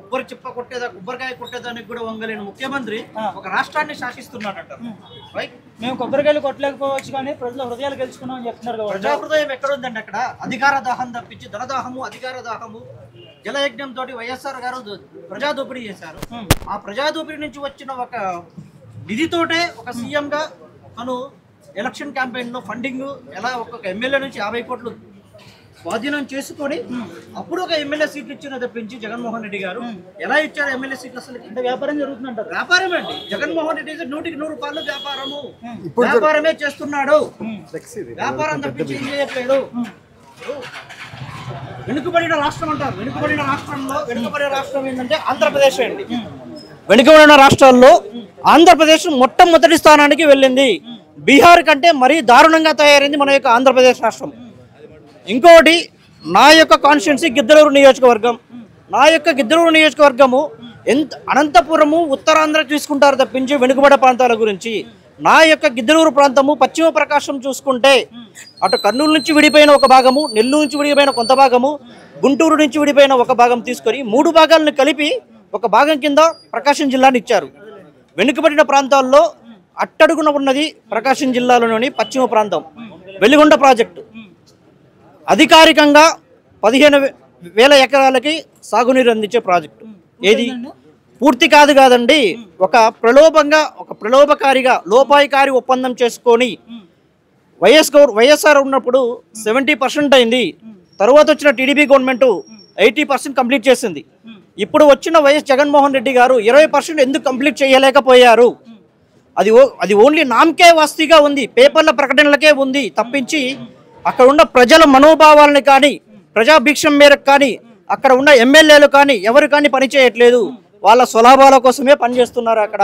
కొబ్బరి చిప్ప కొట్టేదా కొబ్బరికాయ కొట్టేదానికి కూడా వంగలేని ముఖ్యమంత్రి ఆ. ఒక రాష్ట్రాన్ని శాసిస్తున్నాడట రైట్ మేము కొబ్బరికాయలు కొట్టలేకపోవచ్చు కానీ ప్రజల హృదయాలు గెలుచుకున్నాం అని చెప్తున్నారు కదా ప్రజా హృదయం ఎక్కడుందండి అక్కడ అధికార దాహం తప్పించి ధనదాహము అధికార దాహము జలయజ్ఞం తోటి వైఎస్ఆర్ గారు దో- ప్రజా దోపిడీ చేశారు ఉమ్. ఆ ప్రజా దోపిడీ నుంచి వచ్చిన ఒక నిధితోటే ఒక సీఎం గా తను ఎలక్షన్ క్యాంపెయిన్ లో ఫండింగ్ ఎలా ఒక్కొక్క ఎమ్మెల్యే నుంచి యాభై కోట్లు స్వాధీనం చేసుకొని అప్పుడు ఒక ఎమ్మెల్యే సీట్లు ఇచ్చిన తప్పించి జగన్మోహన్ రెడ్డి గారు ఎలా ఇచ్చారు ఎమ్మెల్యే సీట్లు అసలు అంటే వ్యాపారం జరుగుతుందంటారు వ్యాపారం అండి జగన్మోహన్ రెడ్డి గారు నూటికి నూరు రూపాయలు వ్యాపారము వ్యాపారమే చేస్తున్నాడు వ్యాపారం తప్పించి ఏం చేయట్లేదు వెనుకబడిన రాష్ట్రం అంటారు వెనుకబడిన రాష్ట్రంలో వెనుకబడిన రాష్ట్రం ఏంటంటే ఆంధ్రప్రదేశ్ అండి వెనుకబడిన రాష్ట్రాల్లో ఆంధ్రప్రదేశ్ మొట్టమొదటి స్థానానికి వెళ్ళింది బీహార్ కంటే మరీ దారుణంగా తయారైంది మన యొక్క ఆంధ్రప్రదేశ్ రాష్ట్రం ఇంకోటి నా యొక్క కాన్స్టిట్యున్సీ గిద్దలూరు నియోజకవర్గం నా యొక్క గిద్దలూరు నియోజకవర్గము ఎంత అనంతపురము ఉత్తరాంధ్ర తీసుకుంటారు తప్పించి వెనుకబడే ప్రాంతాల గురించి నా యొక్క గిద్దలూరు ప్రాంతము పశ్చిమ ప్రకాశం చూసుకుంటే అటు కర్నూలు నుంచి విడిపోయిన ఒక భాగము నెల్లూరు నుంచి విడిపోయిన కొంత భాగము గుంటూరు నుంచి విడిపోయిన ఒక భాగం తీసుకొని మూడు భాగాలను కలిపి ఒక భాగం కింద ప్రకాశం జిల్లాని ఇచ్చారు వెనుకబడిన ప్రాంతాల్లో అట్టడుగున ఉన్నది ప్రకాశం జిల్లాలోని పశ్చిమ ప్రాంతం వెలిగొండ ప్రాజెక్టు అధికారికంగా పదిహేను వే- వేల ఎకరాలకి సాగునీరు అందించే ప్రాజెక్టు ఏది పూర్తి కాదు కాదండి ఒక ప్రలోభంగా ఒక ప్రలోభకారిగా లోపాయికారి ఒప్పందం చేసుకొని వైఎస్ గౌర్ వైఎస్ఆర్ ఉన్నప్పుడు సెవెంటీ పర్సెంట్ అయింది తర్వాత వచ్చిన TDP government eighty percent complete చేసింది ఇప్పుడు వచ్చిన వైఎస్ జగన్మోహన్ రెడ్డి గారు ఇరవై పర్సెంట్ ఎందుకు కంప్లీట్ చేయలేకపోయారు అది ఓ అది ఓన్లీ నామకే వాస్తిగా ఉంది పేపర్ల ప్రకటనలకే ఉంది తప్పించి అక్కడ ఉన్న ప్రజల మనోభావాలని కానీ ప్రజాభిక్షం మేరకు కానీ అక్కడ ఉన్న ఎమ్మెల్యేలు కానీ ఎవరు కానీ పనిచేయట్లేదు వాళ్ళ స్వలాభాల కోసమే పనిచేస్తున్నారు అక్కడ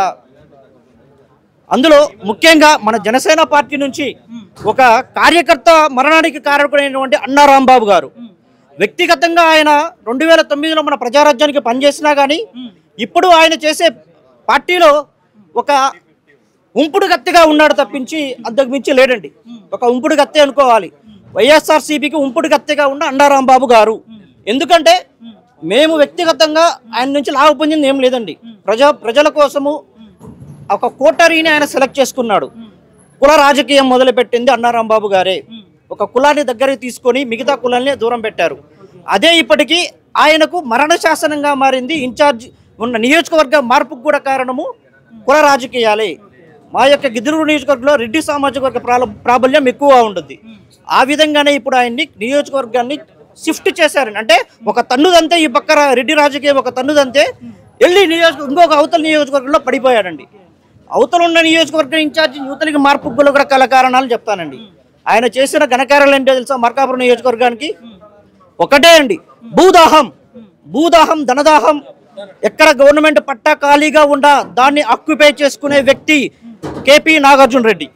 అందులో ముఖ్యంగా మన జనసేన పార్టీ నుంచి ఒక కార్యకర్త మరణానికి కారకుడైనటువంటి అన్నా రాంబాబు గారు వ్యక్తిగతంగా ఆయన రెండు వేల తొమ్మిదిలో మన ప్రజారాజ్యానికి పనిచేసినా కానీ ఇప్పుడు ఆయన చేసే పార్టీలో ఒక ఉంపుడు గత్తెగా ఉన్నాడు తప్పించి అంతకు మించి లేడండి ఒక ఉంపుడు గత్తె అనుకోవాలి వైఎస్ఆర్సీపీకి ఉంపుడు గత్తెగా ఉన్న అన్నారాంబాబు గారు ఎందుకంటే మేము వ్యక్తిగతంగా ఆయన నుంచి లాభ పొందింది ఏం లేదండి ప్రజా ప్రజల కోసము ఒక కోటరీని ఆయన సెలెక్ట్ చేసుకున్నాడు కుల రాజకీయం మొదలుపెట్టింది అన్నారాంబాబు గారే ఒక కులాన్ని దగ్గరికి తీసుకొని మిగతా కులాల్ని దూరం పెట్టారు అదే ఇప్పటికీ ఆయనకు మరణ శాసనంగా మారింది ఇన్ఛార్జ్ ఉన్న నియోజకవర్గ మార్పుకు కూడా కారణము కుల రాజకీయాలే మా యొక్క గిద్దలూరు నియోజకవర్గంలో రెడ్డి సామాజిక వర్గ ప్రాల- ప్రాబల్యం ఎక్కువ ఉంటుంది ఆ విధంగానే ఇప్పుడు ఆయన్ని నియోజకవర్గాన్ని షిఫ్ట్ చేశారండి అంటే ఒక తన్నుదంతే ఈ పక్క రా- రెడ్డి రాజకీయం ఒక తన్నుదంతే వెళ్ళి నియోజక ఇంకొక అవతల నియోజకవర్గంలో పడిపోయాడండి అవతల ఉన్న నియోజకవర్గం ఇన్ఛార్జి యువతలకి మార్పు గల కూడా కల కారణాలు చెప్తానండి ఆయన చేసిన ఘనకార్యాలు ఏంటో తెలుసా మార్కాపురం నియోజకవర్గానికి ఒకటే అండి భూదాహం భూదాహం ధనదాహం ఎక్కడ గవర్నమెంట్ పట్టా ఖాళీగా ఉండా దాన్ని ఆక్యుపై చేసుకునే వ్యక్తి కేపీ నాగార్జున రెడ్డి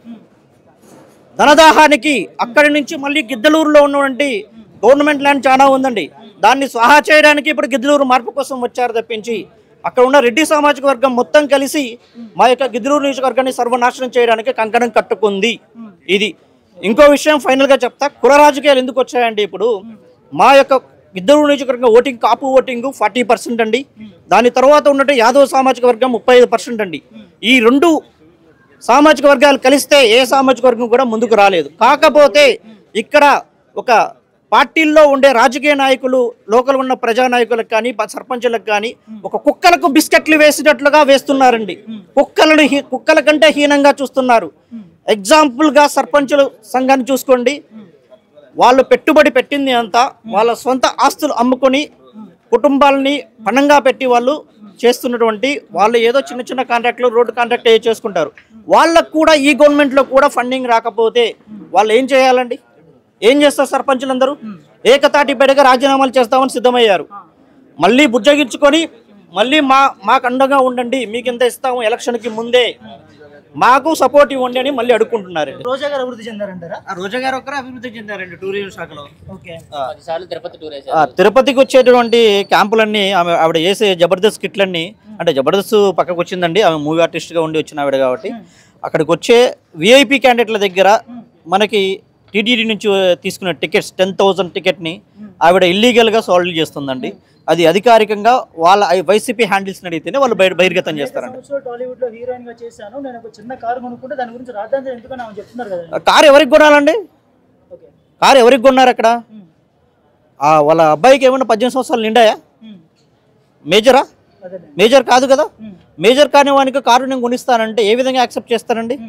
ధనదాహానికి అక్కడి నుంచి మళ్ళీ గిద్దలూరులో ఉన్నటువంటి గవర్నమెంట్ ల్యాండ్ చాలా ఉందండి దాన్ని స్వాహా చేయడానికి ఇప్పుడు గిద్దలూరు మార్పు కోసం వచ్చారు తప్పించి అక్కడ ఉన్న రెడ్డి సామాజిక వర్గం మొత్తం కలిసి మా యొక్క గిద్దలూరు నియోజకవర్గాన్ని సర్వనాశనం చేయడానికి కంకణం కట్టుకుంది ఇది ఇంకో విషయం ఫైనల్గా చెప్తా కుల రాజకీయాలు ఎందుకు వచ్చాయండి ఇప్పుడు మా యొక్క ఇద్దరు నియోజకవర్గం voting Kapu voting forty percent అండి దాని తర్వాత ఉన్నట్టు యాదవ సామాజిక వర్గం ముప్పై ఐదు పర్సెంట్ అండి ఈ రెండు సామాజిక వర్గాలు కలిస్తే ఏ సామాజిక వర్గం కూడా ముందుకు రాలేదు కాకపోతే ఇక్కడ ఒక పార్టీల్లో ఉండే రాజకీయ నాయకులు లోకల్ ఉన్న ప్రజా నాయకులకు కానీ ప- సర్పంచులకు కానీ ఒక కుక్కలకు బిస్కెట్లు వేసినట్లుగా వేస్తున్నారండి కుక్కలను హీ- కుక్కల కంటే హీనంగా చూస్తున్నారు ఎగ్జాంపుల్గా సర్పంచుల సంఘాన్ని చూసుకోండి వాళ్ళు పెట్టుబడి పెట్టింది అంతా వాళ్ళ సొంత ఆస్తులు అమ్ముకొని కుటుంబాలని పణంగా పెట్టి వాళ్ళు చేస్తున్నటువంటి వాళ్ళు ఏదో చిన్న చిన్న కాంట్రాక్ట్లు రోడ్డు కాంట్రాక్ట్ ఏ చేసుకుంటారు వాళ్ళకు కూడా ఈ గవర్నమెంట్లో కూడా ఫండింగ్ రాకపోతే వాళ్ళు ఏం చేయాలండి ఏం చేస్తారు సర్పంచులందరూ ఏకతాటి బెడగా రాజీనామాలు చేస్తామని సిద్ధమయ్యారు మళ్ళీ బుజ్జగించుకొని మళ్ళీ మా మాకు అండగా ఉండండి మీకు ఎంత ఇస్తాము ఎలక్షన్కి ముందే మాకు సపోర్ట్ ఇవ్వండి అని మళ్ళీ అడుక్కుంటున్నారు రోజా గారు అభివృద్ధి చెందారంటారా ఆ రోజా గారు ఒక్కరే అభివృద్ధి చెందారండి టూరిజం శాఖలో ఓకే పదిసార్లు తిరుపతి టూర్ వేసారు ఆ, తిరుపతికి వచ్చేటువంటి క్యాంపులన్నీ ఆమె ఆవిడ చేసే జబర్దస్త్ కిట్లన్నీ అంటే జబర్దస్త్ పక్కకు వచ్చిందండి ఆమె మూవీ ఆర్టిస్ట్గా ఉండి వచ్చిన ఆవిడ కాబట్టి అక్కడికి వచ్చే విఐపి క్యాండిడేట్ల దగ్గర మనకి టీటీడీ నుంచి తీసుకున్న టికెట్స్ టెన్ థౌజండ్ టికెట్ని ఆవిడ ఇల్లీగల్గా సాల్వ్ చేస్తుందండి అది అధికారికంగా వాళ్ళ వైసీపీ హ్యాండిల్స్ని అడిగితేనే వాళ్ళు బయట బహిర్గతం చేస్తారండి సంవత్సరాలు టాలీవుడ్ లో హీరోయిన్ గా చేశాను నేను ఒక చిన్న కారు కొనుక్కుంటే దాని గురించి రాద్దాంతం ఎందుకని ఆమె చెప్తున్నారు కదా కారు ఎవరికి కొనాలండి ఓకే కారు ఎవరికి కొన్నారు అక్కడ ఉమ్. ఆ వాళ్ళ అబ్బాయికి ఏమన్నా పద్దెనిమిది సంవత్సరాలు నిండాయా ఉమ్. మేజరా అదే మేజర్ కాదు కదా ఉమ్. మేజర్ కాని వానికి కారు నేను కొనిస్తానంటే ఏ విధంగా యాక్సెప్ట్ చేస్తానండి